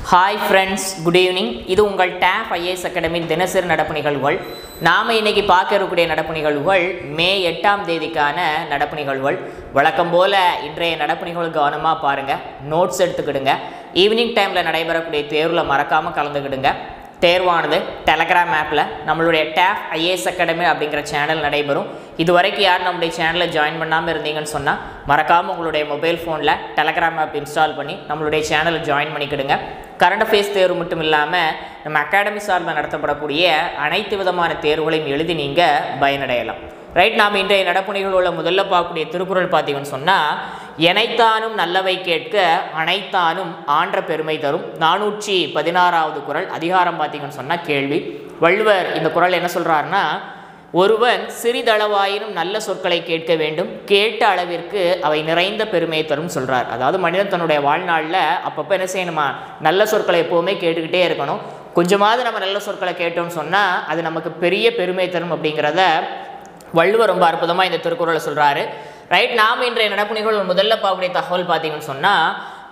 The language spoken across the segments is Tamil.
ஹாய் ஃப்ரெண்ட்ஸ் குட் ஈவினிங் இது உங்கள் டேப் ஐஏஎஸ் அகாடமி தினசரி நடப்பு நிகழ்வுகள் நாம் இன்னைக்கு பார்க்க இருக்கக்கூடிய நடப்பு நிகழ்வுகள் மே எட்டாம் தேதிக்கான நடப்பு நிகழ்வுகள் வழக்கம் போல் இன்றைய நடப்பு நிகழ்வு கவனமாக பாருங்கள் நோட்ஸ் எடுத்துக்கிடுங்க ஈவினிங் டைமில் நடைபெறக்கூடிய தேர்வில் மறக்காமல் கலந்துக்கிடுங்க தேர்வானது டெலகிராம் ஆப்பில் நம்மளுடைய டேப் ஐஏஎஸ் அகாடமி அப்படிங்கிற சேனல் நடைபெறும் இது வரைக்கும் யார் நம்முடைய சேனலில் ஜாயின் பண்ணாமல் இருந்தீங்கன்னு சொன்னால் மறக்காமல் உங்களுடைய மொபைல் ஃபோனில் டெலகிராம் ஆப் இன்ஸ்டால் பண்ணி நம்மளுடைய சேனலை ஜாயின் பண்ணிக்கிடுங்க கரண்ட் அஃபேர்ஸ் தேர்வு மட்டும் இல்லாமல் நம்ம அகாடமி சார்பில் நடத்தப்படக்கூடிய அனைத்து விதமான தேர்வுகளையும் எழுதி நீங்கள் பயனடையலாம் ரைட் நாம் இன்றைய நடப்பு நிகழ்வுல முதல்ல பார்க்கக்கூடிய திருக்குறள் பார்த்தீங்கன்னு சொன்னால் எனைத்தானும் நல்லவை கேட்க அனைத்தானும் ஆன்ற பெருமை தரும் நானூற்றி பதினாறாவது குறள் அதிகாரம் பார்த்தீங்கன்னு சொன்னால் கேள்வி வள்ளுவர் இந்த குறள் என்ன சொல்கிறாருன்னா ஒருவன் சிறிதளவாயினும் நல்ல சொற்களை கேட்க வேண்டும் கேட்ட அளவிற்கு அவை நிறைந்த பெருமையை தரும் சொல்கிறார் அதாவது மனிதன் தன்னுடைய வாழ்நாளில் அப்பப்போ என்ன செய்யணுமா நல்ல சொற்களை எப்போவுமே கேட்டுக்கிட்டே இருக்கணும் கொஞ்சமாவது நம்ம நல்ல சொற்களை கேட்டோம்னு சொன்னால் அது நமக்கு பெரிய பெருமை தரும் அப்படிங்கிறத வள்ளுவர் ரொம்ப அற்புதமாக இந்த திருக்குறளை சொல்கிறாரு ரைட் நாம் இன்றைய நடப்பு நிகழ்வு முதல்ல பார்க்கக்கூடிய தகவல் பார்த்தீங்கன்னு சொன்னால்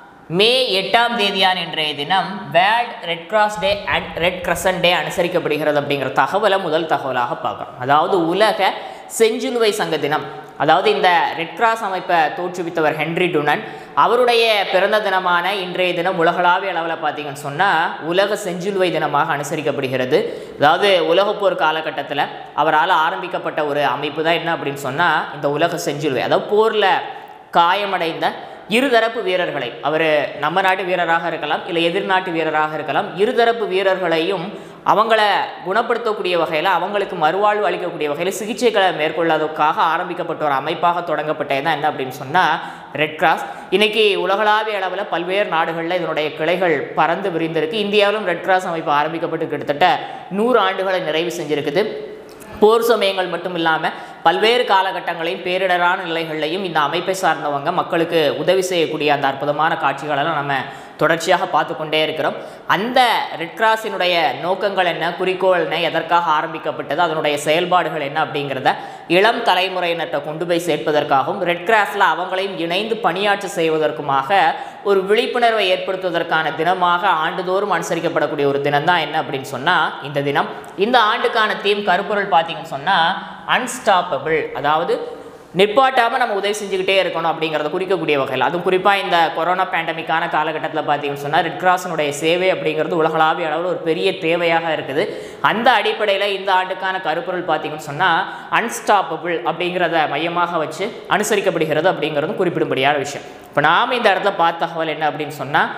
மே எட்டாம் தேதியான இன்றைய தினம் world red cross day and red crescent day அனுசரிக்கப்படுகிறது அப்படிங்கிற தகவலை முதல் தகவலாக பார்க்குறோம் அதாவது உலக செஞ்சிலுவை சங்க தினம் அதாவது இந்த ரெட் கிராஸ் அமைப்பை தோற்றுவித்தவர் ஹென்ரி டுனன் அவருடைய பிறந்த தினமான இன்றைய தினம் உலகளாவிய அளவில் பார்த்தீங்கன்னு சொன்னால் உலக செஞ்சிலுவை தினமாக அனுசரிக்கப்படுகிறது அதாவது உலகப்போர் காலகட்டத்தில் அவரால் ஆரம்பிக்கப்பட்ட ஒரு அமைப்பு தான் என்ன அப்படின்னு சொன்னால் இந்த உலக செஞ்சிலுவை அதாவது போரில் காயமடைந்த இருதரப்பு வீரர்களை அவர் நம்ம நாட்டு வீரராக இருக்கலாம் இல்லை எதிர்நாட்டு வீரராக இருக்கலாம் இருதரப்பு வீரர்களையும் அவங்கள குணப்படுத்தக்கூடிய வகையில் அவங்களுக்கு மறுவாழ்வு அளிக்கக்கூடிய வகையில் சிகிச்சைகளை மேற்கொள்ளாததுக்காக ஆரம்பிக்கப்பட்ட ஒரு அமைப்பாக தொடங்கப்பட்டது தான் என்ன அப்படின்னு சொன்னால் ரெட் கிராஸ் இன்னைக்கு உலகளாவிய அளவில் பல்வேறு நாடுகளில் இதனுடைய கிளைகள் பறந்து விரிந்திருக்கு இந்தியாவிலும் ரெட் கிராஸ் அமைப்பு ஆரம்பிக்கப்பட்டு கிட்டத்தட்ட நூறு ஆண்டுகளை நிறைவு செஞ்சிருக்குது போர் சமயங்கள் மட்டும் இல்லாமல் பல்வேறு காலகட்டங்களையும் பேரிடரான நிலைகளையும் இந்த அமைப்பை சார்ந்தவங்க மக்களுக்கு உதவி செய்யக்கூடிய அந்த அற்புதமான காட்சிகளெல்லாம் நம்ம தொடர்ச்சியாக பார்த்து கொண்டே இருக்கிறோம் அந்த ரெட் கிராஸினுடைய நோக்கங்கள் என்ன குறிக்கோள் என்ன எதற்காக ஆரம்பிக்கப்பட்டது அதனுடைய செயல்பாடுகள் என்ன அப்படிங்கிறத இளம் தலைமுறையினர்கிட்ட கொண்டு போய் சேர்ப்பதற்காகவும் ரெட் கிராஸில் அவங்களையும் இணைந்து பணியாற்ற செய்வதற்குமாக ஒரு விழிப்புணர்வை ஏற்படுத்துவதற்கான தினமாக ஆண்டுதோறும் அனுசரிக்கப்படக்கூடிய ஒரு தினம் தான் என்ன அப்படின்னு சொன்னால் இந்த தினம் இந்த ஆண்டுக்கான தீம் கருப்பொருள் பார்த்தீங்கன்னு சொன்னால் அன்ஸ்டாப்பபிள் அதாவது நிப்பாட்டாமல் நம்ம உதவி செஞ்சுக்கிட்டே இருக்கணும் அப்படிங்கிறத குறிக்கக்கூடிய வகையில் அதுவும் குறிப்பாக இந்த கொரோனா பேண்டமிக்கான காலகட்டத்தில் பார்த்தீங்கன்னு சொன்னால் ரெட் கிராஸினுடைய சேவை அப்படிங்கிறது உலகளாவிய அளவில் ஒரு பெரிய தேவையாக இருக்குது அந்த அடிப்படையில் இந்த ஆண்டுக்கான கருப்பொருள் பார்த்தீங்கன்னு சொன்னால் அன்ஸ்டாப்பபிள் அப்படிங்கிறத மையமாக வச்சு அனுசரிக்கப்படுகிறது அப்படிங்கிறதும் குறிப்பிடும்படியான விஷயம் இப்போ நாம் இந்த இடத்துல பார்த்த தகவல் என்ன அப்படின்னு சொன்னால்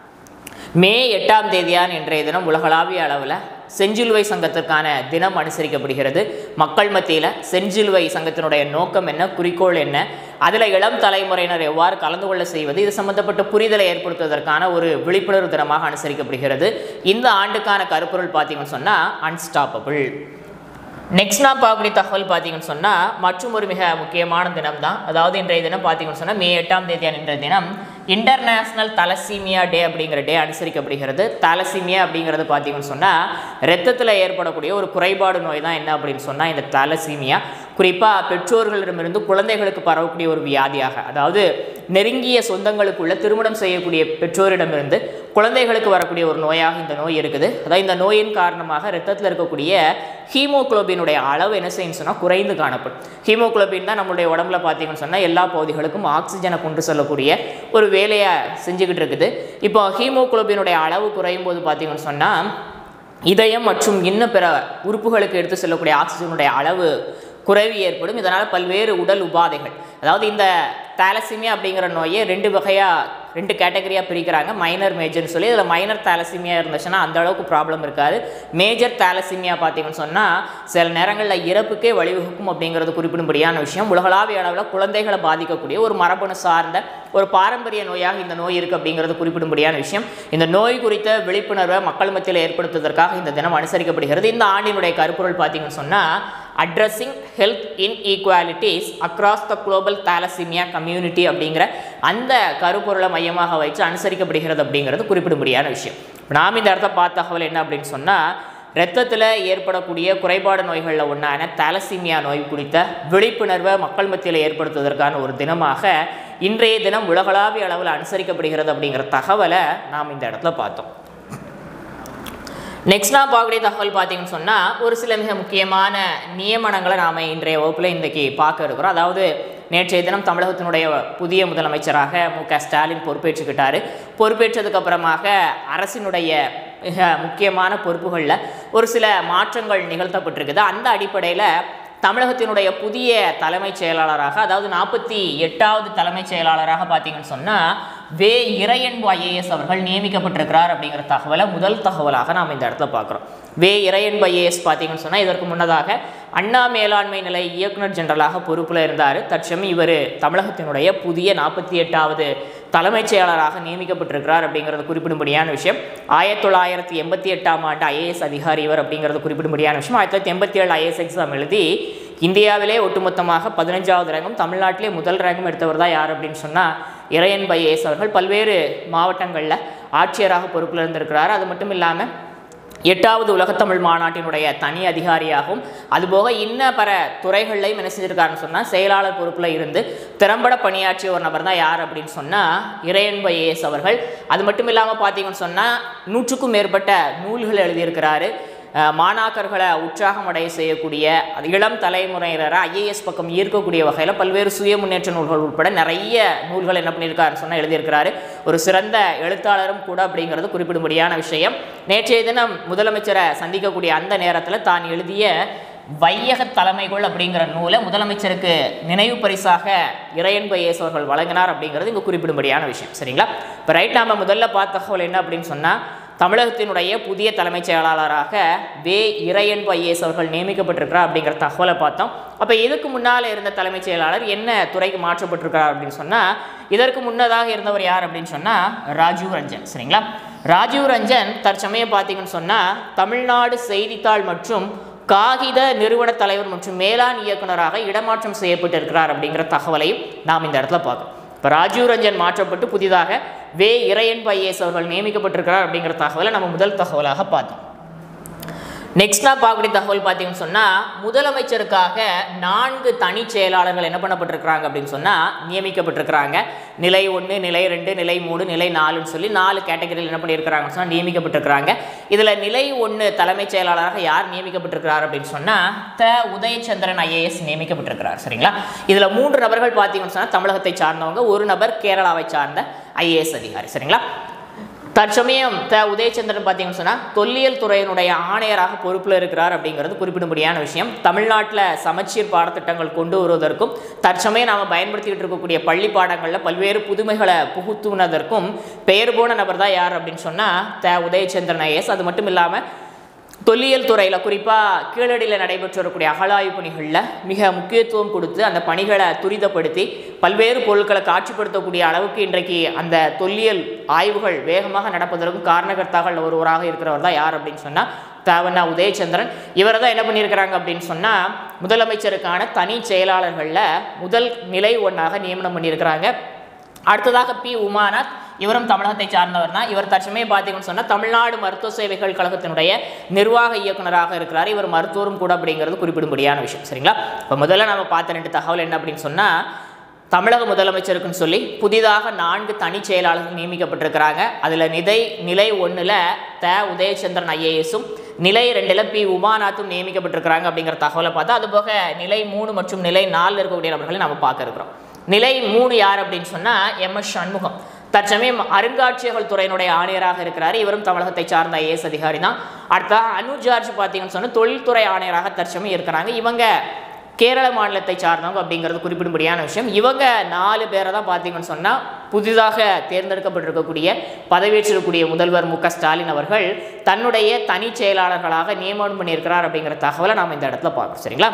மே எட்டாம் தேதியான இன்றைய தினம் உலகளாவிய அளவில் செஞ்சிலுவை சங்கத்திற்கான தினம் அனுசரிக்கப்படுகிறது மக்கள் மத்தியில் செஞ்சிலுவை சங்கத்தினுடைய நோக்கம் என்ன குறிக்கோள் என்ன அதில் இளம் தலைமுறையினர் எவ்வாறு கலந்து கொள்ள செய்வது இது சம்பந்தப்பட்ட புரிதலை ஏற்படுத்துவதற்கான ஒரு விழிப்புணர்வு தினமாக அனுசரிக்கப்படுகிறது இந்த ஆண்டுக்கான கருப்பொருள் பார்த்தீங்கன்னு சொன்னால் அன்ஸ்டாப்பபிள் நெக்ஸ்ட் நான் பார்க்கக்கூடிய தகவல் பார்த்தீங்கன்னு சொன்னால் மற்றும் ஒரு மிக முக்கியமான தினம் தான் அதாவது இன்றைய தினம் பார்த்தீங்கன்னு சொன்னால் மே எட்டாம் தேதியான இன்றைய தினம் இன்டர்நேஷ்னல் தலசீமியா டே அப்படிங்கிற டே அனுசரிக்கப்படுகிறது தலசீமியா அப்படிங்கிறது பார்த்தீங்கன்னு சொன்னால் ரத்தத்தில் ஏற்படக்கூடிய ஒரு குறைபாடு நோய் தான் என்ன அப்படின்னு சொன்னால் இந்த தலசீமியா குறிப்பாக பெற்றோர்களிடமிருந்து குழந்தைகளுக்கு பரவக்கூடிய ஒரு வியாதியாக அதாவது நெருங்கிய சொந்தங்களுக்குள்ள திருமணம் செய்யக்கூடிய பெற்றோரிடமிருந்து குழந்தைகளுக்கு வரக்கூடிய ஒரு நோயாக இந்த நோய் இருக்குது அதாவது இந்த நோயின் காரணமாக ரத்தத்தில் இருக்கக்கூடிய ஹீமோகுளோபினுடைய அளவு என்ன செய்யணும்னு சொன்னால் குறைந்து காணப்படும் ஹீமோகுளோபின் தான் நம்மளுடைய உடம்புல பார்த்தீங்கன்னு சொன்னால் எல்லா பகுதிகளுக்கும் ஆக்சிஜனை கொண்டு செல்லக்கூடிய ஒரு வேலையை செஞ்சுக்கிட்டு இருக்குது இப்போ ஹீமோகுளோபினுடைய அளவு குறையும் போது பார்த்தீங்கன்னு சொன்னால் இதயம் மற்றும் இன்னும் பிற உறுப்புகளுக்கு எடுத்து செல்லக்கூடிய ஆக்சிஜனுடைய அளவு குறைவு ஏற்படும் இதனால் பல்வேறு உடல் உபாதைகள் அதாவது இந்த தாலசிமியா அப்படிங்கிற நோயை ரெண்டு வகையாக ரெண்டு கேட்டகரியாக பிரிக்கிறாங்க மைனர் மேஜர்னு சொல்லி இதில் மைனர் தாலசிமியா இருந்துச்சுன்னா அந்த அளவுக்கு ப்ராப்ளம் இருக்காது மேஜர் தாலசிமியா பார்த்தீங்கன்னு சொன்னால் சில நேரங்களில் இறப்புக்கே வழிவகுக்கும் அப்படிங்கிறது குறிப்பிடும்படியான விஷயம் உலகளாவிய அளவில் குழந்தைகளை பாதிக்கக்கூடிய ஒரு மரபணு சார்ந்த ஒரு பாரம்பரிய நோயாக இந்த நோய் இருக்குது அப்படிங்கிறது குறிப்பிடும்படியான விஷயம் இந்த நோய் குறித்த விழிப்புணர்வை மக்கள் மத்தியில் ஏற்படுத்துவதற்காக இந்த தினம் அனுசரிக்கப்படுகிறது இந்த ஆண்டினுடைய கருப்பொருள் பார்த்தீங்கன்னு சொன்னால் addressing health inequalities across the global thalassemia community அப்படிங்கிற அந்த கருப்பொருளை மையமாக வைத்து அனுசரிக்கப்படுகிறது அப்படிங்கிறது குறிப்பிடும்படியான விஷயம் நாம் இந்த இடத்த பார்த்த தகவல் என்ன அப்படின்னு சொன்னால் இரத்தத்தில் ஏற்படக்கூடிய குறைபாடு நோய்களில் ஒன்றான தாலசீமியா நோய் குறித்த விழிப்புணர்வை மக்கள் மத்தியில் ஏற்படுத்துவதற்கான ஒரு தினமாக இன்றைய தினம் உலகளாவிய அளவில் அனுசரிக்கப்படுகிறது அப்படிங்கிற தகவலை நாம் இந்த இடத்துல பார்த்தோம் நெக்ஸ்ட் நான் பார்க்கக்கூடிய தகவல் பார்த்தீங்கன்னு சொன்னால் ஒரு சில மிக முக்கியமான நியமனங்களை நாம் இன்றைய வகுப்பில் இன்றைக்கி பார்க்க இருக்கிறோம் அதாவது நேற்றைய தினம் தமிழகத்தினுடைய புதிய முதலமைச்சராக மு க ஸ்டாலின் பொறுப்பேற்றுக்கிட்டாரு பொறுப்பேற்றதுக்கு அப்புறமாக அரசினுடைய மிக முக்கியமான பொறுப்புகளில் ஒரு சில மாற்றங்கள் நிகழ்த்தப்பட்டிருக்குது அந்த அடிப்படையில் தமிழகத்தினுடைய புதிய தலைமைச் செயலாளராக அதாவது நாற்பத்தி எட்டாவது தலைமைச் செயலாளராக பார்த்தீங்கன்னு சொன்னால் வே இறையன்பு ஐஏஎஸ் அவர்கள் நியமிக்கப்பட்டிருக்கிறார் அப்படிங்கிற தகவலை முதல் தகவலாக நாம் இந்த இடத்துல பார்க்குறோம் வே இறையன்பு ஐஏஎஸ் பார்த்தீங்கன்னு சொன்னால் இதற்கு முன்னதாக அண்ணா மேலாண்மை நிலை இயக்குனர் ஜெனரலாக பொறுப்பில் இருந்தார் தற்சமயம் இவர் தமிழகத்தினுடைய புதிய நாற்பத்தி எட்டாவது தலைமைச் செயலாளராக நியமிக்கப்பட்டிருக்கிறார் அப்படிங்கிறது குறிப்பிடும்படியான விஷயம் ஆயிரத்தி தொள்ளாயிரத்தி எண்பத்தி எட்டாம் ஆண்டு ஐஏஎஸ் அதிகாரி இவர் அப்படிங்கிறது குறிப்பிடும்படியான விஷயம் ஆயிரத்தி தொள்ளாயிரத்தி எண்பத்தி ஏழு ஐஏஎஸ் எக்ஸாம் எழுதி இந்தியாவிலே ஒட்டுமொத்தமாக பதினஞ்சாவது ரேங்கும் தமிழ்நாட்டிலே முதல் ரேங்கும் எடுத்தவர் தான் யார் அப்படின்னு சொன்னால் இறையன் ஐஏஎஸ் அவர்கள் பல்வேறு மாவட்டங்களில் ஆட்சியராக பொறுப்பில் இருந்திருக்கிறார் அது மட்டும் இல்லாமல் எட்டாவது உலகத்தமிழ் மாநாட்டினுடைய தனி அதிகாரியாகவும் அதுபோக இன்ன பல துறைகள்லையும் என்ன செஞ்சிருக்காருன்னு சொன்னால் செயலாளர் பொறுப்பில் இருந்து திறம்பட பணியாற்றிய ஒரு நபர் தான் யார் அப்படின்னு சொன்னால் இறையன்பு ஐஏஎஸ் அவர்கள் அது மட்டும் இல்லாமல் பார்த்தீங்கன்னு சொன்னால் நூற்றுக்கும் மேற்பட்ட நூல்கள் எழுதியிருக்கிறாரு அஹ், மாணாக்கர்களை உற்சாகம் அடைய செய்யக்கூடிய அது இளம் தலைமுறையினரை ஐஏஎஸ் பக்கம் ஈர்க்கக்கூடிய வகையில் பல்வேறு சுய முன்னேற்ற நூல்கள் உட்பட நிறைய நூல்கள் என்ன பண்ணியிருக்காருன்னு சொன்னால் எழுதியிருக்கிறாரு ஒரு சிறந்த எழுத்தாளரும் கூட அப்படிங்கிறது குறிப்பிடும்படியான விஷயம் நேற்றைய தினம் முதலமைச்சரை சந்திக்கக்கூடிய அந்த நேரத்தில் தான் எழுதிய வையக தலைமைகள் அப்படிங்கிற நூலை முதலமைச்சருக்கு நினைவு பரிசாக இறையன்பு ஐஏஎஸ் அவர்கள் வழங்கினார் அப்படிங்கிறது இங்கே குறிப்பிடும்படியான விஷயம் சரிங்களா இப்போ ரைட் நாம முதல்ல பார்த்த தகவல் என்ன அப்படின்னு சொன்னால் தமிழகத்தினுடைய புதிய தலைமைச் செயலாளராக வே இறையன்பு ஐஏஎஸ் அவர்கள் நியமிக்கப்பட்டிருக்கிறார் அப்படிங்கிற தகவலை பார்த்தோம் அப்போ இதுக்கு முன்னால் இருந்த தலைமைச் செயலாளர் என்ன துறைக்கு மாற்றப்பட்டிருக்கிறார் அப்படின்னு சொன்னால் இதற்கு முன்னதாக இருந்தவர் யார் அப்படின்னு சொன்னால் ராஜீவ் ரஞ்சன் சரிங்களா ராஜீவ் ரஞ்சன் தற்சமயம் பார்த்தீங்கன்னு சொன்னால் தமிழ்நாடு செய்தித்தாள் மற்றும் காகித நிறுவன தலைவர் மற்றும் மேலாண் இயக்குனராக இடமாற்றம் செய்யப்பட்டிருக்கிறார் அப்படிங்கிற தகவலையும் நாம் இந்த இடத்துல பார்க்கணும் இப்போ ராஜீவ் ரஞ்சன் மாற்றப்பட்டு புதிதாக வே இறையன்பு ஐஏஎஸ் அவர்கள் நியமிக்கப்பட்டிருக்கிறார் அப்படிங்கிற தகவலை நம்ம முதல் தகவலாக பார்த்தோம் நெக்ஸ்ட் நான் பார்க்கக்கூடிய தகவல் பார்த்தீங்கன்னு சொன்னால் முதலமைச்சருக்காக நான்கு தனி செயலாளர்கள் என்ன பண்ணப்பட்டிருக்கிறாங்க அப்படின்னு சொன்னால் நியமிக்கப்பட்டிருக்கிறாங்க நிலை ஒன்று நிலை ரெண்டு நிலை மூணு நிலை நாலுன்னு சொல்லி நாலு கேட்டகரியில் என்ன பண்ணியிருக்கிறாங்கன்னு சொன்னால் நியமிக்கப்பட்டிருக்கிறாங்க இதில் நிலை ஒன்று தலைமைச் செயலாளராக யார் நியமிக்கப்பட்டிருக்கிறார் அப்படின்னு சொன்னால் த உதயச்சந்திரன் ஐஏஎஸ் நியமிக்கப்பட்டிருக்கிறார் சரிங்களா இதில் மூன்று நபர்கள் பார்த்தீங்கன்னு சொன்னால் தமிழகத்தை சார்ந்தவங்க ஒரு நபர் கேரளாவை சார்ந்த ஐஏஎஸ் அதிகாரி சரிங்களா தற்சமயம் த உதயச்சந்திரன் பார்த்தீங்கன்னு சொன்னால் தொல்லியல் துறையினுடைய ஆணையராக பொறுப்பில் இருக்கிறார் அப்படிங்கிறது குறிப்பிடும்படியான விஷயம் தமிழ்நாட்டில் சமச்சீர் பாடத்திட்டங்கள் கொண்டு வருவதற்கும் தற்சமயம் நாம் பயன்படுத்திக்கிட்டு இருக்கக்கூடிய பள்ளி பாடங்களில் பல்வேறு புதுமைகளை புகுத்துனதற்கும் பெயர் போன நபர் தான் யார் அப்படின்னு சொன்னால் த உதயச்சந்திரன் ஐஎஸ் அது மட்டும் இல்லாமல் தொல்லியல் துறையில் குறிப்பாக கீழடியில் நடைபெற்று வரக்கூடிய அகழாய்வு பணிகளில் மிக முக்கியத்துவம் கொடுத்து அந்த பணிகளை துரிதப்படுத்தி பல்வேறு பொருட்களை காட்சிப்படுத்தக்கூடிய அளவுக்கு இன்றைக்கு அந்த தொல்லியல் ஆய்வுகள் வேகமாக நடப்பதற்கும் காரணகர்த்தாக்கள் ஒருவராக இருக்கிறவர் தான் யார் அப்படின்னு சொன்னால் தேவண்ணா உதயச்சந்திரன் இவரை தான் என்ன பண்ணியிருக்கிறாங்க அப்படின்னு சொன்னால் முதலமைச்சருக்கான தனி செயலாளர்களில் முதல் நிலை ஒன்றாக நியமனம் பண்ணியிருக்கிறாங்க அடுத்ததாக பி உமாநாத் இவரும் தமிழகத்தை சார்ந்தவர் தான் இவர் தற்சமயம் பார்த்தீங்கன்னு சொன்னால் தமிழ்நாடு மருத்துவ சேவைகள் கழகத்தினுடைய நிர்வாக இயக்குனராக இருக்கிறார் இவர் மருத்துவரும் கூட அப்படிங்கிறது குறிப்பிடும்படியான விஷயம் சரிங்களா இப்போ முதல்ல நம்ம பார்த்த ரெண்டு தகவல் என்ன அப்படின்னு சொன்னால் தமிழக முதலமைச்சருக்குன்னு சொல்லி புதிதாக நான்கு தனி செயலாளர்கள் நியமிக்கப்பட்டிருக்கிறாங்க அதில் நிதை நிலை ஒன்றில் த உதயச்சந்திரன் ஐஏஎஸும் நிலை ரெண்டில் பி உமாநாத்தும் நியமிக்கப்பட்டிருக்கிறாங்க அப்படிங்கிற தகவலை பார்த்தா அதுபோக நிலை மூணு மற்றும் நிலை நாலில் இருக்கக்கூடிய நபர்களை நம்ம பார்க்க இருக்கிறோம் நிலை மூணு யார் அப்படின்னு சொன்னால் எம் எஸ் சண்முகம் தற்சமயம் அருங்காட்சியகங்கள் துறையினுடைய ஆணையராக இருக்கிறார் இவரும் தமிழகத்தை சார்ந்த ஐஏஎஸ் அதிகாரி தான் அடுத்தா அனு ஜார்ஜ் பார்த்தீங்கன்னு சொன்னால் தொழில்துறை ஆணையராக தற்சமயம் இருக்கிறாங்க இவங்க கேரள மாநிலத்தை சார்ந்தவங்க அப்படிங்கிறது குறிப்பிடும்படியான விஷயம் இவங்க நாலு பேரை தான் பார்த்தீங்கன்னு சொன்னால் புதிதாக தேர்ந்தெடுக்கப்பட்டிருக்கக்கூடிய பதவியேற்றிருக்கக்கூடிய முதல்வர் மு க ஸ்டாலின் அவர்கள் தன்னுடைய தனி செயலாளர்களாக நியமனம் பண்ணியிருக்கிறார் அப்படிங்கிற தகவலை நாம் இந்த இடத்துல பார்க்குறோம் சரிங்களா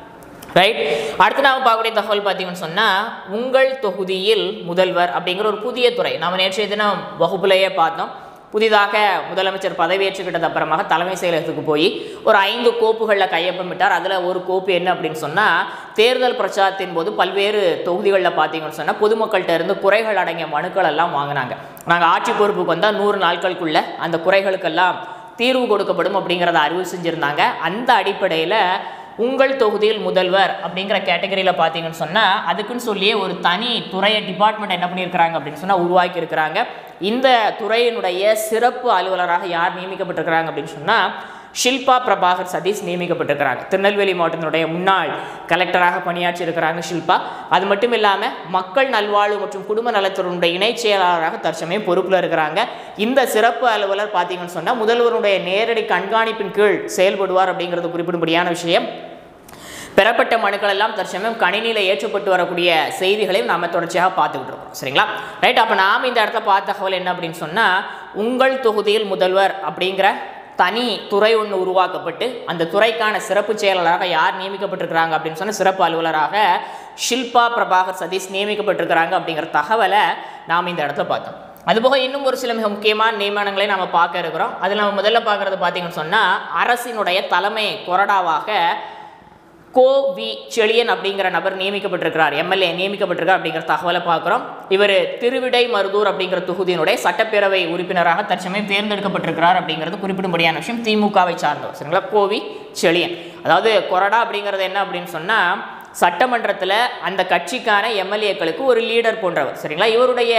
ரைட் அடுத்து நாம் பார்க்கக்கூடிய தகவல் பார்த்தீங்கன்னு சொன்னால் உங்கள் தொகுதியில் முதல்வர் அப்படிங்கிற ஒரு புதிய துறை நாம் நேற்றைய தினம் வகுப்புலையே பார்த்தோம் புதிதாக முதலமைச்சர் பதவியேற்றுக்கிட்டது அப்புறமாக தலைமை செயலகத்துக்கு போய் ஒரு ஐந்து கோப்புகளில் கையொப்பமிட்டார் அதில் ஒரு கோப்பு என்ன அப்படின்னு சொன்னால் தேர்தல் பிரச்சாரத்தின் போது பல்வேறு தொகுதிகளில் பார்த்தீங்கன்னு சொன்னால் பொதுமக்கள்கிட்ட இருந்து குறைகள் அடங்கிய மனுக்கள் எல்லாம் வாங்கினாங்க நாங்கள் ஆட்சி பொறுப்புக்கு வந்தால் நூறு நாட்களுக்குள்ள அந்த குறைகளுக்கெல்லாம் தீர்வு கொடுக்கப்படும் அப்படிங்கிறத அறிவு செஞ்சுருந்தாங்க அந்த அடிப்படையில் உங்கள் தொகுதியில் முதல்வர் அப்படிங்கிற கேட்டகரியில் பார்த்தீங்கன்னு சொன்னால் அதுக்குன்னு சொல்லியே ஒரு தனி துறையை டிபார்ட்மெண்ட் என்ன பண்ணியிருக்கிறாங்க அப்படின்னு சொன்னால் உருவாக்கி இருக்கிறாங்க இந்த துறையினுடைய சிறப்பு அலுவலராக யார் நியமிக்கப்பட்டிருக்கிறாங்க அப்படின்னு சொன்னால் ஷில்பா பிரபாகர் சதீஷ் நியமிக்கப்பட்டிருக்கிறாங்க திருநெல்வேலி மாவட்டத்தினுடைய முன்னாள் கலெக்டராக பணியாற்றி இருக்கிறாங்க ஷில்பா அது மட்டும் இல்லாமல் மக்கள் நல்வாழ்வு மற்றும் குடும்ப நலத்துறையினுடைய இணைச் செயலாளராக தற்சமயம் பொறுப்பில் இருக்கிறாங்க இந்த சிறப்பு அலுவலர் பார்த்தீங்கன்னு சொன்னால் முதல்வருடைய நேரடி கண்காணிப்பின் கீழ் செயல்படுவார் அப்படிங்கிறது குறிப்பிடும்படியான விஷயம் பெறப்பட்ட மனுக்கள் எல்லாம் தற்சமயம் கணினியில் ஏற்றப்பட்டு வரக்கூடிய செய்திகளையும் நாம் தொடர்ச்சியாக பார்த்துக்கிட்டு இருக்கோம் சரிங்களா ரைட் அப்போ நாம் இந்த இடத்துல பார்த்த தகவல் என்ன அப்படின்னு சொன்னால் உங்கள் தொகுதியில் முதல்வர் அப்படிங்கிற தனி துறை ஒன்று உருவாக்கப்பட்டு அந்த துறைக்கான சிறப்பு செயலாளராக யார் நியமிக்கப்பட்டிருக்கிறாங்க அப்படின்னு சொன்னால் சிறப்பு அலுவலராக ஷில்பா பிரபாகர் சதீஷ் நியமிக்கப்பட்டிருக்கிறாங்க அப்படிங்கிற தகவலை நாம் இந்த இடத்துல பார்த்தோம் அதுபோக இன்னும் ஒரு சில மிக முக்கியமான நியமனங்களை நம்ம பார்க்க இருக்கிறோம் அதில் நம்ம முதல்ல பார்க்குறது பார்த்தீங்கன்னு சொன்னால் அரசினுடைய தலைமை கொறடாவாக கோ வி செழியன் அப்படிங்கிற நபர் நியமிக்கப்பட்டிருக்கிறார் எம்எல்ஏ நியமிக்கப்பட்டிருக்கார் அப்படிங்கிற தகவலை பார்க்குறோம் இவர் திருவிடை மருதூர் அப்படிங்கிற தொகுதியினுடைய சட்டப்பேரவை உறுப்பினராக தற்சமயம் தேர்ந்தெடுக்கப்பட்டிருக்கிறார் அப்படிங்கிறது குறிப்பிடும்படியான விஷயம் திமுகவை சார்ந்தவர் சரிங்களா கோவி செழியன் அதாவது கொறடா அப்படிங்கிறது என்ன அப்படின்னு சொன்னால் சட்டமன்றத்தில் அந்த கட்சிக்கான எம்எல்ஏக்களுக்கு ஒரு லீடர் போன்றவர் சரிங்களா இவருடைய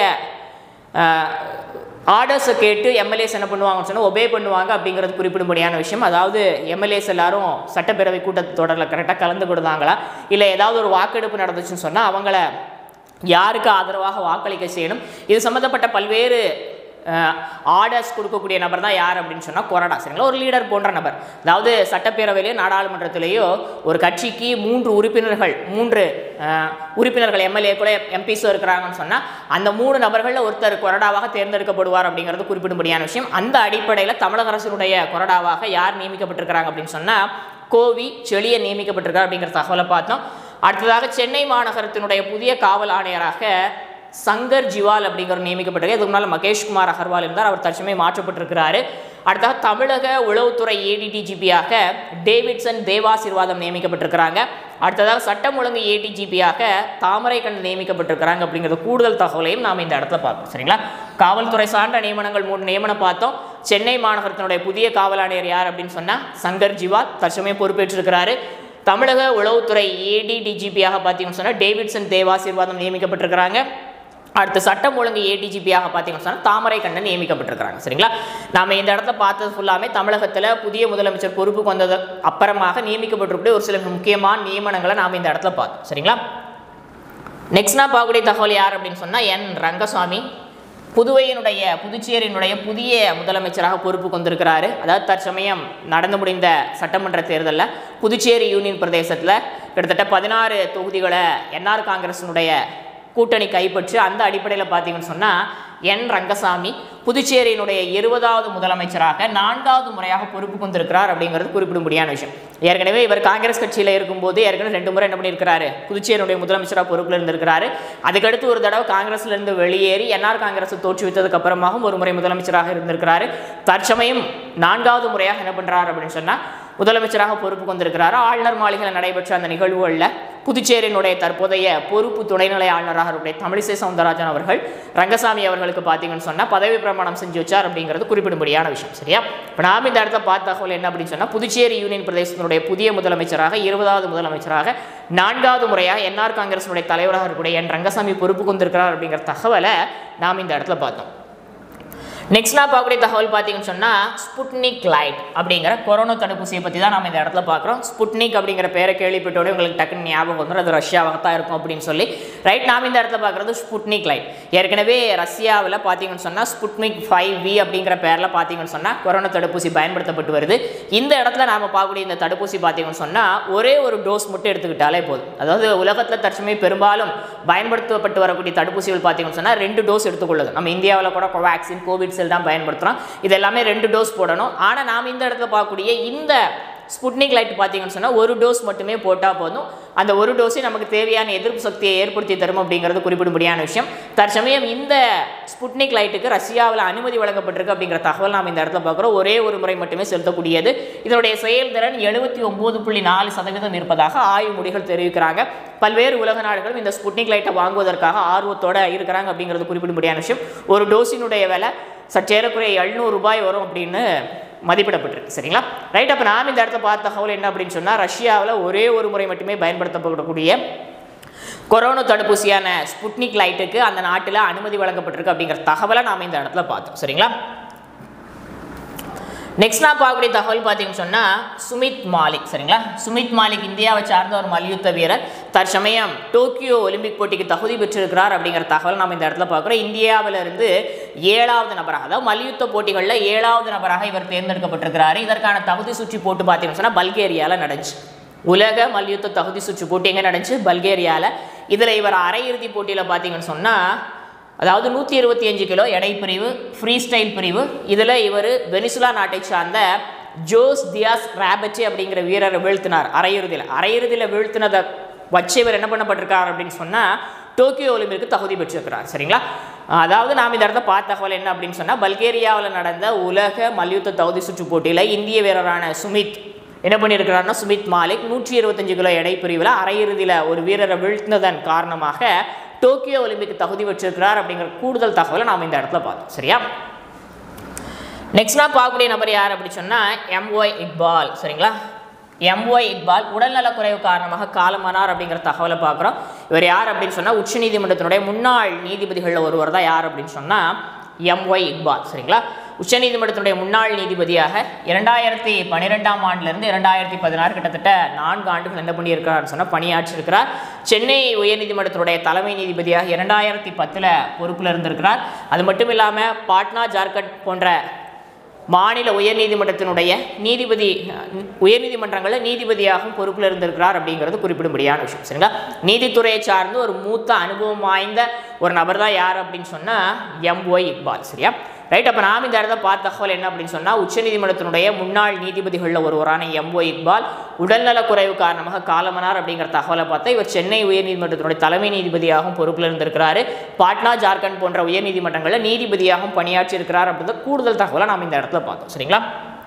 ஆர்டர்ஸை கேட்டு எம்எல்ஏஸ் என்ன பண்ணுவாங்கன்னு சொன்னால் ஒபே பண்ணுவாங்க அப்படிங்கிறது குறிப்பிடும்படியான விஷயம் அதாவது எம்எல்ஏஸ் எல்லாரும் சட்டப்பேரவை கூட்டத்தொடரில் கரெக்டாக கலந்து கொடுத்தாங்களா இல்லை ஏதாவது ஒரு வாக்கெடுப்பு நடந்துச்சுன்னு சொன்னால் அவங்கள யாருக்கு ஆதரவாக வாக்களிக்க செய்யணும் இது சம்மந்தப்பட்ட பல்வேறு ஆர்டர்ஸ் கொடுக்கக்கூடிய நபர் தான் யார் அப்படின்னு சொன்னால் கொறடா சரிங்களா ஒரு லீடர் போன்ற நபர் அதாவது சட்டப்பேரவையிலேயோ நாடாளுமன்றத்திலேயோ ஒரு கட்சிக்கு மூன்று உறுப்பினர்கள் மூன்று அஹ், உறுப்பினர்கள் எம்எல்ஏ கூட எம்பிஸோ இருக்கிறாங்கன்னு சொன்னால் அந்த மூணு நபர்களில் ஒருத்தர் கொறடாவாக தேர்ந்தெடுக்கப்படுவார் அப்படிங்கிறது குறிப்பிடும்படியான விஷயம் அந்த அடிப்படையில் தமிழக அரசினுடைய கொறடாவாக யார் நியமிக்கப்பட்டிருக்கிறாங்க அப்படின்னு சொன்னால் கோவி செழிய நியமிக்கப்பட்டிருக்கார் அப்படிங்கிற தகவலை பார்த்தோம் அடுத்ததாக சென்னை மாநகரத்தினுடைய புதிய காவல் ஆணையராக சங்கர் ஜிவால் அப்படிங்கிற நியமிக்கப்பட்டிருக்கு இதுக்கு முன்னால் மகேஷ்குமார் அகர்வால் இருந்தார் அவர் தற்சமயம் மாற்றப்பட்டிருக்கிறாரு அடுத்ததாக தமிழக உளவுத்துறை ஏடிடிஜிபியாக டேவிட்சன் தேவாசிர்வாதம் நியமிக்கப்பட்டிருக்கிறாங்க அடுத்ததாக சட்டம் ஒழுங்கு ஏடிஜிபியாக தாமரைக்கண்ணன் நியமிக்கப்பட்டிருக்கிறாங்க அப்படிங்கிற கூடுதல் தகவலையும் நாம் இந்த இடத்துல பார்ப்போம் சரிங்களா காவல்துறை சார்ந்த நியமனங்கள் மூணு நியமனம் பார்த்தோம் சென்னை மாநகரத்தினுடைய புதிய காவல் ஆணையர் யார் அப்படின்னு சொன்னால் சங்கர் ஜிவால் தற்சமயம் பொறுப்பேற்றிருக்கிறாரு தமிழக உளவுத்துறை ஏடிடிஜிபியாக பார்த்தீங்கன்னு சொன்னால் டேவிட்சன் தேவாசீர்வாதம் நியமிக்கப்பட்டிருக்கிறாங்க அடுத்து சட்டம் ஒழுங்கு ஏடிஜிபியாக பார்த்தீங்கன்னு சொன்னால் தாமரை கண்ணன் நியமிக்கப்பட்டிருக்கிறாங்க சரிங்களா நாம இந்த இடத்துல பார்த்தது ஃபுல்லாமே தமிழகத்தில் புதிய முதலமைச்சர் பொறுப்புக்கு வந்தது அப்புறமாக நியமிக்கப்பட்டிருக்கக்கூடிய ஒரு சில முக்கியமான நியமனங்களை நாம் இந்த இடத்துல பார்த்தோம் சரிங்களா நெக்ஸ்ட் நான் பார்க்கக்கூடிய தகவல் யார் அப்படின்னு சொன்னால் என் ரங்கசாமி புதுவையினுடைய புதுச்சேரியினுடைய புதிய முதலமைச்சராக பொறுப்பு கொண்டிருக்கிறாரு அதாவது தற்சமயம் நடந்து முடிந்த சட்டமன்ற தேர்தலில் புதுச்சேரி யூனியன் பிரதேசத்தில் கிட்டத்தட்ட பதினாறு தொகுதிகளை என்ஆர் காங்கிரஸினுடைய கூட்டணி கைப்பற்றி அந்த அடிப்படையில் பார்த்தீங்கன்னு சொன்னால் என் ரங்கசாமி புதுச்சேரியினுடைய இருபதாவது முதலமைச்சராக நான்காவது முறையாக பொறுப்பு கொண்டிருக்கிறார் அப்படிங்கிறது குறிப்பிடும்படியான விஷயம் ஏற்கனவே இவர் காங்கிரஸ் கட்சியில் இருக்கும்போது ஏற்கனவே ரெண்டு முறை என்ன பண்ணியிருக்கிறாரு புதுச்சேரியினுடைய முதலமைச்சராக பொறுப்பில் இருந்திருக்கிறாரு அதுக்கடுத்து ஒரு தடவை காங்கிரஸ்ல இருந்து வெளியேறி என்ஆர் காங்கிரஸ் தோற்றுவித்ததுக்கு அப்புறமாகவும் ஒரு முறை முதலமைச்சராக இருந்திருக்கிறாரு தற்சமயம் நான்காவது முறையாக என்ன பண்றாரு அப்படின்னு சொன்னால் முதலமைச்சராக பொறுப்பு கொண்டிருக்கிறார் ஆளுநர் மாளிகையில் நடைபெற்ற அந்த நிகழ்வுகளில் புதுச்சேரியினுடைய தற்போதைய பொறுப்பு துணைநிலை ஆளுநராக இருக்கக்கூடிய தமிழிசை சவுந்தரராஜன் அவர்கள் ரங்கசாமி அவர்களுக்கு பார்த்தீங்கன்னு சொன்னால் பதவி பிரமாணம் செஞ்சு வச்சார் அப்படிங்கிறது குறிப்பிடும்படியான விஷயம் சரியா இப்போ நாம் இந்த இடத்த பார்த்த தகவல் என்ன அப்படின்னு சொன்னால் புதுச்சேரி யூனியன் பிரதேசத்தினுடைய புதிய முதலமைச்சராக இருபதாவது முதலமைச்சராக நான்காவது முறையாக என்ஆர் காங்கிரசினுடைய தலைவராக இருக்கக்கூடிய என் ரங்கசாமி பொறுப்பு கொண்டிருக்கிறார் அப்படிங்கிற தகவலை நாம் இந்த இடத்துல பார்த்தோம் நெக்ஸ்ட் நான் பார்க்கக்கூடிய தகவல் பார்த்தீங்கன்னு சொன்னால் ஸ்புட்னிக் லைட் அப்படிங்கிற கொரோனா தடுப்பூசியை பற்றி தான் நம்ம இந்த இடத்துல பார்க்குறோம் ஸ்புட்னிக் அப்படிங்கிற பேரை கேள்விப்பட்டோட உங்களுக்கு டக்குன்னு ஞாபகம் வந்துடும் அது ரஷ்யாவாக தான் இருக்கும் அப்படின்னு சொல்லி ரைட் நாம் இந்த இடத்துல பார்க்குறது ஸ்புட்னிக் லைட் ஏற்கனவே ரஷ்யாவில் பார்த்தீங்கன்னு சொன்னால் ஸ்புட்னிக் ஃபைவ் வி அப்படிங்கிற பேரில் பார்த்தீங்கன்னு சொன்னால் கொரோனா தடுப்பூசி பயன்படுத்தப்பட்டு வருது இந்த இடத்துல நாம் பார்க்கக்கூடிய இந்த தடுப்பூசி பார்த்தீங்கன்னு சொன்னால் ஒரே ஒரு டோஸ் மட்டும் எடுத்துக்கிட்டாலே போதும் அதாவது உலகத்தில் தற்சமயம் பெரும்பாலும் பயன்படுத்தப்பட்டு வரக்கூடிய தடுப்பூசிகள் பார்த்தீங்கன்னு சொன்னால் ரெண்டு டோஸ் எடுத்துக்கொள்ளுது நம்ம இந்தியாவில் கூட கோவேக்சின் கோவிட் செல் தான் பயன்படுத்துகிறோம் இது எல்லாமே ரெண்டு டோஸ் போடணும் ஆனால் நாம் இந்த இடத்துல பார்க்கக்கூடிய இந்த ஸ்புட்னிக் லைட் பார்த்தீங்கன்னு சொன்னால் ஒரு டோஸ் மட்டுமே போட்டால் போதும் அந்த ஒரு டோஸே நமக்கு தேவையான எதிர்ப்பு சக்தியை ஏற்படுத்தி தரும் அப்படிங்கிறது குறிப்பிடும்படியான விஷயம் தற்சமயம் இந்த ஸ்புட்னிக் லைட்டுக்கு ரஷ்யாவில் அனுமதி வழங்கப்பட்டிருக்கு அப்படிங்கிற தகவல் நாம் இந்த இடத்துல பார்க்குறோம் ஒரே ஒரு முறை மட்டுமே செலுத்தக்கூடியது இதனுடைய செயல்திறன் எழுபத்தி ஒம்பது புள்ளி நாலு சதவீதம் இருப்பதாக ஆய்வு முடிகள் தெரிவிக்கிறாங்க பல்வேறு உலக நாடுகளும் இந்த ஸ்புட்னிக் லைட்டை வாங்குவதற்காக ஆர்வத்தோடு இருக்கிறாங்க அப்படிங்கிறது குறிப்பிடும்படியான விஷயம் ஒரு டோஸினுடைய விலை சற்றேறக்குறைய எழுநூறு ரூபாய் வரும் அப்படின்னு மதிப்பிடப்பட்டிருக்கு சரிங்களா ரைட் அப்போ நாம் இந்த இடத்துல பார்த்த தகவல் என்ன அப்படின்னு சொன்னால் ரஷ்யாவில் ஒரே ஒரு முறை மட்டுமே பயன்படுத்தப்படக்கூடிய கொரோனா தடுப்பூசியான ஸ்புட்னிக் லைட்டுக்கு அந்த நாட்டில் அனுமதி வழங்கப்பட்டிருக்கு அப்படிங்கிற தகவலை நாம் இந்த இடத்துல பார்த்தோம் சரிங்களா நெக்ஸ்ட் நான் பார்க்கக்கூடிய தகவல் பார்த்தீங்கன்னு சொன்னால் சுமித் மாலிக் சரிங்களா சுமித் மாலிக் இந்தியாவை சார்ந்த ஒரு மல்யுத்த வீரர் தற்சமயம் டோக்கியோ ஒலிம்பிக் போட்டிக்கு தகுதி பெற்றிருக்கிறார் அப்படிங்கிற தகவல் நம்ம இந்த இடத்துல பார்க்குறோம் இந்தியாவிலிருந்து ஏழாவது நபராக அதாவது மல்யுத்த போட்டிகளில் ஏழாவது நபராக இவர் தேர்ந்தெடுக்கப்பட்டிருக்கிறார் இதற்கான தகுதி சுற்றி போட்டு பார்த்தீங்கன்னு சொன்னால் பல்கேரியாவில் நடந்துச்சு உலக மல்யுத்த தகுதி சுற்று போட்டி எங்கே நடந்துச்சு பல்கேரியாவில் இதில் இவர் அரையிறுதி போட்டியில் பார்த்தீங்கன்னு சொன்னால் அதாவது நூற்றி இருபத்தி அஞ்சு கிலோ எடை பிரிவு ஃப்ரீ ஸ்டைல் பிரிவு இதில் இவர் வெனிசுலா நாட்டை சார்ந்த ஜோஸ் தியாஸ் ராபச்சி அப்படிங்கிற வீரரை வீழ்த்தினார் அரையிறுதியில் அரையிறுதியில் வீழ்த்தினதை வச்சு இவர் என்ன பண்ணப்பட்டிருக்கார் அப்படின்னு சொன்னால் டோக்கியோ ஒலிம்பிக்கு தகுதி பெற்றிருக்கிறார் சரிங்களா அதாவது நாம் இந்த இடத்த பார்த்த தகவல் என்ன அப்படின்னு சொன்னால் பல்கேரியாவில் நடந்த உலக மல்யுத்த தகுதி சுற்று போட்டியில் இந்திய வீரரான சுமித் என்ன பண்ணியிருக்கிறாருன்னா சுமித் மாலிக் நூற்றி இருபத்தஞ்சு கிலோ எடை பிரிவில் அரையிறுதியில் ஒரு வீரரை வீழ்த்தினதன் காரணமாக டோக்கியோ ஒலிம்பிக் தகுதி பெற்றிருக்கிறார் அப்படிங்கிற கூடுதல் தகவலை நாம் இந்த இடத்துல பார்த்தோம் சரியா நெக்ஸ்ட் நான் பார்க்கக்கூடிய நபர் யார் அப்படி சொன்னால் எம்ஒய் இக்பால் சரிங்களா எம்ஒய் இக்பால் உடல்நலக்குறைவு காரணமாக காலமானார் அப்படிங்கிற தகவலை பார்க்குறோம் இவர் யார் அப்படின்னு சொன்னால் உச்சநீதிமன்றத்தினுடைய முன்னாள் நீதிபதிகளில் ஒருவர் தான் யார் அப்படின்னு சொன்னால் எம்ஒய் இக்பால் சரிங்களா உச்சநீதிமன்றத்தினுடைய முன்னாள் நீதிபதியாக இரண்டாயிரத்தி பன்னிரெண்டாம் ஆண்டிலிருந்து இரண்டாயிரத்தி பதினாறு கிட்டத்தட்ட நான்கு ஆண்டுகள் என்ன பண்ணியிருக்கிறார் சொன்னால் பணியாற்றிருக்கிறார் சென்னை உயர்நீதிமன்றத்தினுடைய தலைமை நீதிபதியாக இரண்டாயிரத்தி பத்தில் பொறுப்பில் இருந்திருக்கிறார் அது மட்டும் இல்லாமல் பாட்னா ஜார்க்கண்ட் போன்ற மாநில உயர்நீதிமன்றத்தினுடைய நீதிபதி உயர்நீதிமன்றங்களில் நீதிபதியாகவும் பொறுப்பில் இருந்திருக்கிறார் அப்படிங்கிறது குறிப்பிடும்படியான விஷயம் சரிங்களா நீதித்துறையை சார்ந்து ஒரு மூத்த அனுபவம் வாய்ந்த ஒரு நபர் தான் யார் அப்படின்னு சொன்னால் எம்ஒய் இக்பால் சரியா ரைட் அப்போ நாம் இந்த இடத்த பார்த்த தகவல் என்ன அப்படின்னு சொன்னால் உச்சநீதிமன்றத்தினுடைய முன்னாள் நீதிபதிகளில் ஒருவரான எம்ஓ இக்பால் உடல்நலக் குறைவு காரணமாக காலமனார் அப்படிங்கிற தகவலை பார்த்தா இவர் சென்னை உயர்நீதிமன்றத்தினுடைய தலைமை நீதிபதியாகவும் பொறுப்பில் இருந்திருக்கிறாரு பாட்னா ஜார்க்கண்ட் போன்ற உயர்நீதிமன்றங்களில் நீதிபதியாகவும் பணியாற்றி இருக்கிறார் அப்படின்ற கூடுதல் தகவலை நாம் இந்த இடத்துல பார்த்தோம் சரிங்களா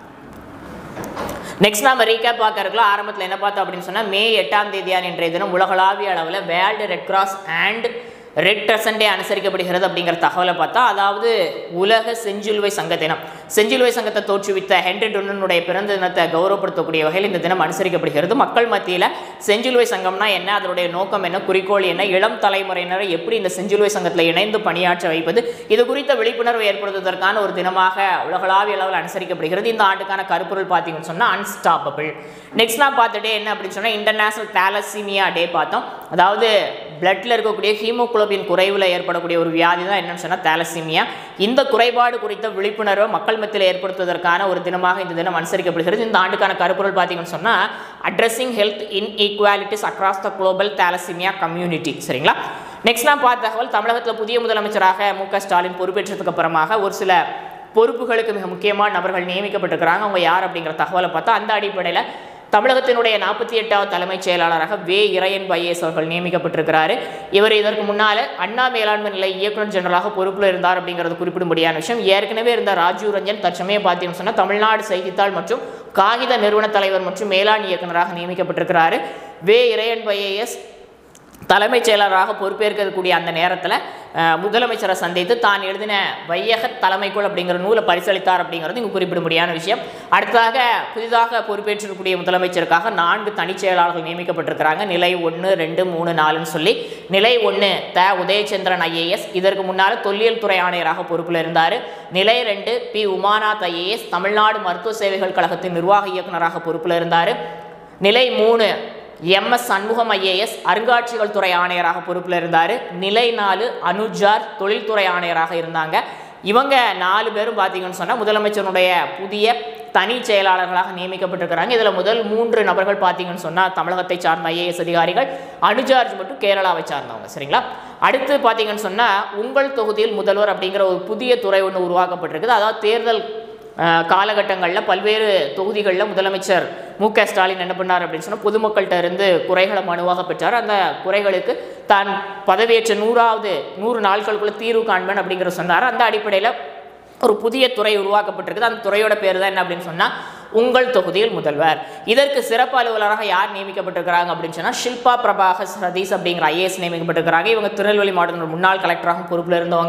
நெக்ஸ்ட் நாம ரீகேப் பார்க்க இருக்கலாம் ஆரம்பத்தில் என்ன பார்த்தோம் அப்படின்னு சொன்னால் மே எட்டாம் தேதியான இன்றைய தினம் உலகளாவிய அளவில் world red cross and red day அனுசரிக்கப்படுகிறது அப்படிங்கிற தகவலை பார்த்தா அதாவது உலக செஞ்சிலுவை சங்க தினம் செஞ்சிலுவை சங்கத்தை தோற்றுவித்த ஹென்ரி டொன்னனுடைய பிறந்த தினத்தை கௌரவப்படுத்தக்கூடிய வகையில் இந்த தினம் அனுசரிக்கப்படுகிறது மக்கள் மத்தியில் செஞ்சிலுவை சங்கம்னா என்ன அதனுடைய நோக்கம் என்ன குறிக்கோள் என்ன இளம் தலைமுறையினரை எப்படி இந்த செஞ்சிலுவை சங்கத்தில் இணைந்து பணியாற்ற வைப்பது இது குறித்த விழிப்புணர்வு ஏற்படுத்துவதற்கான ஒரு தினமாக உலகளாவிய அளவில் அனுசரிக்கப்படுகிறது இந்த ஆண்டுக்கான கருப்பொருள் பார்த்தீங்கன்னு சொன்னால் அன்ஸ்டாப்பபிள் நெக்ஸ்ட் நான் பார்த்த டே என்ன அப்படின்னு சொன்னால் இன்டர்நேஷனல் தாலசீமியா டே பார்த்தோம் அதாவது பிளட்டில் இருக்கக்கூடிய ஹீமோகுளோபின் குறைவில் ஏற்படக்கூடிய ஒரு வியாதி தான் என்னன்னு சொன்னால் தாலசீமியா இந்த குறைபாடு குறித்த விழிப்புணர்வை மக்கள் மத்தியில் ஏற்படுத்துவதற்கான ஒரு தினமாக இந்த தினம் அனுசரிக்கப்படுகிறது இந்த ஆண்டுக்கான கருப்பொருள் பார்த்தீங்கன்னு சொன்னால் addressing health inequalities across the global thalassemia community சரிங்களா நெக்ஸ்ட் நான் பார்த்த தகவல் தமிழகத்தில் புதிய முதலமைச்சராக மு க ஸ்டாலின் பொறுப்பேற்றதுக்கு அப்புறமாக ஒரு சில பொறுப்புகளுக்கு மிக முக்கியமான நபர்கள் நியமிக்கப்பட்டிருக்கிறாங்க அவங்க யார் அப்படிங்கிற தகவலை பார்த்தா அந்த அடிப்படையில் தமிழகத்தினுடைய நாற்பத்தி எட்டாவது தலைமைச் செயலாளராக வே இறையன் ஐஏஎஸ் அவர்கள் நியமிக்கப்பட்டிருக்கிறாரு இவர் இதற்கு முன்னால் அண்ணா மேலாண்மை நிலை இயக்குநர் ஜெனரலாக பொறுப்பில் இருந்தார் அப்படிங்கிறது குறிப்பிடும்படியான விஷயம் ஏற்கனவே இருந்த ராஜீவ் ரஞ்சன் தற்சமயம் பார்த்தீங்கன்னு சொன்னால் தமிழ்நாடு செய்தித்தாள் மற்றும் காகித நிறுவன தலைவர் மற்றும் மேலாண் இயக்குநராக நியமிக்கப்பட்டிருக்கிறாரு வே இறையன் ஐஏஎஸ் தலைமைச் செயலராக பொறுப்பேற்கக்கூடிய அந்த நேரத்தில் அஹ், முதலமைச்சரை சந்தித்து தான் எழுதின வையக தலைமைக்குள் அப்படிங்கிற நூலை பரிசளித்தார் அப்படிங்கிறது இங்கு குறிப்பிடும்படியான விஷயம் அடுத்ததாக புதிதாக பொறுப்பேற்றிருக்கக்கூடிய முதலமைச்சருக்காக நான்கு தனிச் செயலாளர்கள் நியமிக்கப்பட்டிருக்கிறாங்க நிலை ஒன்று ரெண்டு மூணு நாலுன்னு சொல்லி நிலை ஒன்று த உதயச்சந்திரன் ஐஏஎஸ் இதற்கு முன்னால் தொல்லியல் துறை ஆணையராக பொறுப்பில் இருந்தார் நிலை ரெண்டு பி உமாநாத் ஐஏஎஸ் தமிழ்நாடு மருத்துவ சேவைகள் கழகத்தின் நிர்வாக இயக்குநராக பொறுப்பில் இருந்தார் நிலை மூணு எம்எஸ் சண்முகம் ஐஏஎஸ் அருங்காட்சியகல் துறை ஆணையராக பொறுப்பில் இருந்தார் நிலை நாலு அனுஜார் தொழில்துறை ஆணையராக இருந்தாங்க இவங்க நாலு பேரும் பார்த்தீங்கன்னு சொன்னால் முதலமைச்சருடைய புதிய தனி செயலாளர்களாக நியமிக்கப்பட்டிருக்கிறாங்க இதில் முதல் மூன்று நபர்கள் பார்த்தீங்கன்னு சொன்னால் தமிழகத்தை சார்ந்த ஐஏஎஸ் அதிகாரிகள் அனுஜார்ஜ் மட்டும் கேரளாவை சார்ந்தவங்க சரிங்களா அடுத்து பார்த்தீங்கன்னு சொன்னால் உங்கள் தொகுதியில் முதல்வர் அப்படிங்கிற ஒரு புதிய துறை ஒன்று உருவாக்கப்பட்டிருக்குது அதாவது தேர்தல் அஹ் காலகட்டங்களில் பல்வேறு தொகுதிகளில் முதலமைச்சர் மு க ஸ்டாலின் என்ன பண்ணார் அப்படின்னு சொன்னால் பொதுமக்கள்கிட்ட இருந்து குறைகளை மனுவாக பெற்றார் அந்த குறைகளுக்கு தான் பதவியேற்ற நூறாவது நூறு நாட்களுக்குள்ள தீர்வு காண்பேன் அப்படிங்கிற சொன்னார் அந்த அடிப்படையில் ஒரு புதிய துறை உருவாக்கப்பட்டிருக்குது அந்த துறையோட பேர் தான் என்ன அப்படின்னு சொன்னால் உங்கள் தொகுதியில் முதல்வர் இதற்கு சிறப்பு அலுவலராக யார் நியமிக்கப்பட்டிருக்கிறாங்க அப்படின்னு சொன்னால் ஷில்பா பிரபாகர் சதீஷ் அப்படிங்கிற ஐஏஎஸ் நியமிக்கப்பட்டிருக்கிறாங்க இவங்க திருநெல்வேலி மாவட்டத்தின் முன்னாள் கலெக்டராகவும் பொறுப்பில் இருந்தவங்க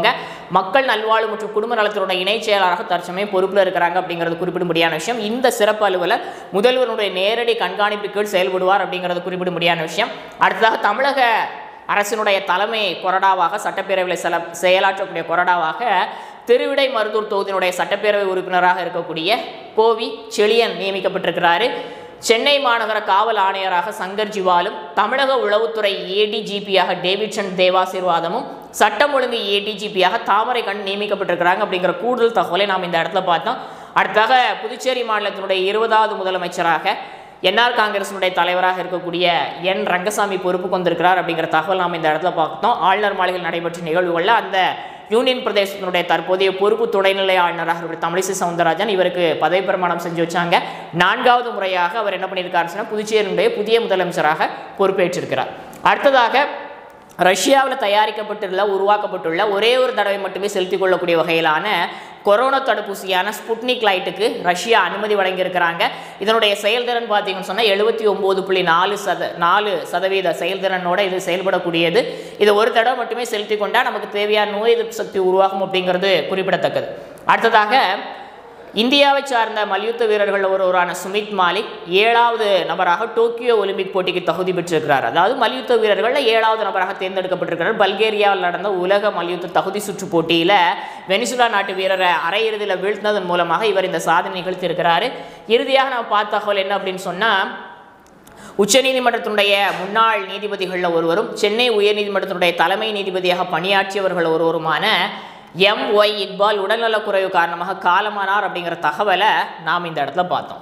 மக்கள் நல்வாழ்வு மற்றும் குடும்ப நலத்தினுடைய இணைச் செயலாளராக தற்சமயம் பொறுப்பில் இருக்கிறாங்க அப்படிங்கிறது குறிப்பிடும்படியான விஷயம் இந்த சிறப்பு அலுவலர் முதல்வருடைய நேரடி கண்காணிப்பு கீழ் செயல்படுவார் அப்படிங்கிறது குறிப்பிடும்படியான விஷயம் அடுத்ததாக தமிழக அரசினுடைய தலைமை கொறடாவாக சட்டப்பேரவையில் செல செயலாற்றக்கூடிய கொறடாவாக திருவிடை மருதூர் தொகுதியினுடைய சட்டப்பேரவை உறுப்பினராக இருக்கக்கூடிய கோவி செழியன் நியமிக்கப்பட்டிருக்கிறாரு சென்னை மாநகர காவல் ஆணையராக சங்கர் ஜிவாலும் தமிழக உளவுத்துறை ஏடிஜிபியாக டேவிட்சன் தேவாசீர்வாதமும் சட்டம் ஒழுங்கு ஏடிஜிபியாக தாமரை கண் நியமிக்கப்பட்டிருக்கிறாங்க அப்படிங்கிற கூடுதல் தகவலை நாம் இந்த இடத்துல பார்த்தோம் அடுத்தாக புதுச்சேரி மாநிலத்தினுடைய இருபதாவது முதலமைச்சராக என்ஆர் காங்கிரசினுடைய தலைவராக இருக்கக்கூடிய என் ரங்கசாமி பொறுப்புக்கு வந்திருக்கிறார் அப்படிங்கிற தகவல் நாம் இந்த இடத்துல பார்த்தோம் ஆளுநர் மாளிகையில் நடைபெற்ற நிகழ்வுகளில் அந்த யூனியன் பிரதேசத்தினுடைய தற்போதைய பொறுப்பு துணைநிலை ஆளுநராக இருக்கக்கூடிய தமிழிசை சவுந்தரராஜன் இவருக்கு பதவி பிரமாணம் செஞ்சு வச்சாங்க நான்காவது முறையாக அவர் என்ன பண்ணியிருக்காரு சொன்னா புதுச்சேரியினுடைய புதிய முதலமைச்சராக பொறுப்பேற்றிருக்கிறார் அடுத்ததாக ரஷ்யாவில் தயாரிக்கப்பட்டுள்ள உருவாக்கப்பட்டுள்ள ஒரே ஒரு தடவை மட்டுமே செலுத்திக் கொள்ளக்கூடிய வகையிலான கொரோனா தடுப்பூசியான ஸ்புட்னிக் லைட்டுக்கு ரஷ்யா அனுமதி வழங்கியிருக்கிறாங்க இதனுடைய செயல்திறன் பார்த்தீங்கன்னு சொன்னால் எழுபத்தி ஒம்பது புள்ளி நாலு சத நாலு சதவீத செயல்திறனோட இது செயல்படக்கூடியது இது ஒரு தடவை மட்டுமே செலுத்தி கொண்டால் நமக்கு தேவையான நோய் எதிர்ப்பு சக்தி உருவாகும் அப்படிங்கிறது குறிப்பிடத்தக்கது அடுத்ததாக இந்தியாவை சார்ந்த மல்யுத்த வீரர்கள் ஒருவரான சுமித் மாலிக் ஏழாவது நபராக டோக்கியோ ஒலிம்பிக் போட்டிக்கு தகுதி பெற்றிருக்கிறார் அதாவது மல்யுத்த வீரர்களில் ஏழாவது நபராக தேர்ந்தெடுக்கப்பட்டிருக்கிறார் பல்கேரியாவில் நடந்த உலக மல்யுத்த தகுதி சுற்று போட்டியில் வெனிசுலா நாட்டு வீரரை அரையிறுதியில் வீழ்த்தினதன் மூலமாக இவர் இந்த சாதனை நிகழ்த்தியிருக்கிறார் இறுதியாக நம்ம பார்த்த தகவல் என்ன அப்படின்னு சொன்னால் உச்சநீதிமன்றத்தினுடைய முன்னாள் நீதிபதிகளில் ஒருவரும் சென்னை உயர்நீதிமன்றத்தினுடைய தலைமை நீதிபதியாக பணியாற்றியவர்கள் ஒருவருமான எம் ஒய் இக்பால் உடல்நலக்குறைவு காரணமாக காலமானார் அப்படிங்கிற தகவலை நாம் இந்த இடத்துல பார்த்தோம்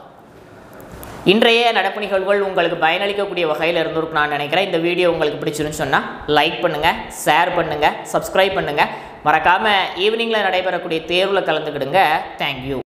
இன்றைய நடப்பு நிகழ்வுகள் உங்களுக்கு பயனளிக்கக்கூடிய வகையில் இருந்திருக்கும் நான் நினைக்கிறேன் இந்த வீடியோ உங்களுக்கு பிடிச்சிருன்னு சொன்னால் லைக் பண்ணுங்கள் ஷேர் பண்ணுங்கள் சப்ஸ்கிரைப் பண்ணுங்கள் மறக்காமல் ஈவினிங்கில் நடைபெறக்கூடிய தேர்வில் கலந்துக்கிடுங்க தேங்க்யூ